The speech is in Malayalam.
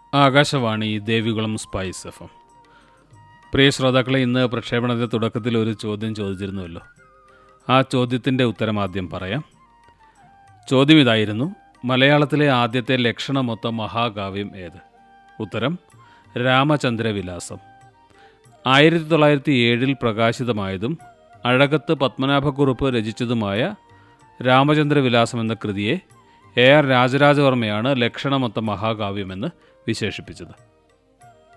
Akashvani Devikulam spice F M പ്രിയ ശ്രോതാക്കളെ ഇന്ന് പ്രക്ഷേപണത്തിന്റെ തുടക്കത്തിൽ ഒരു ചോദ്യം ചോദിച്ചിരുന്നുവല്ലോ ആ ചോദ്യത്തിൻ്റെ ഉത്തരം ആദ്യം പറയാം ചോദ്യം ഇതായിരുന്നു മലയാളത്തിലെ ആദ്യത്തെ ലക്ഷണമൊത്ത മഹാകാവ്യം ഏത് ഉത്തരം രാമചന്ദ്രവിലാസം ആയിരത്തി തൊള്ളായിരത്തി ഏഴിൽ പ്രകാശിതമായതും അഴകത്ത് പത്മനാഭക്കുറുപ്പ് രചിച്ചതുമായ രാമചന്ദ്രവിലാസം എന്ന കൃതിയെ എ ആർ രാജരാജവർമ്മയാണ് ലക്ഷണമൊത്ത മഹാകാവ്യമെന്ന് വിശേഷിപ്പിച്ചത്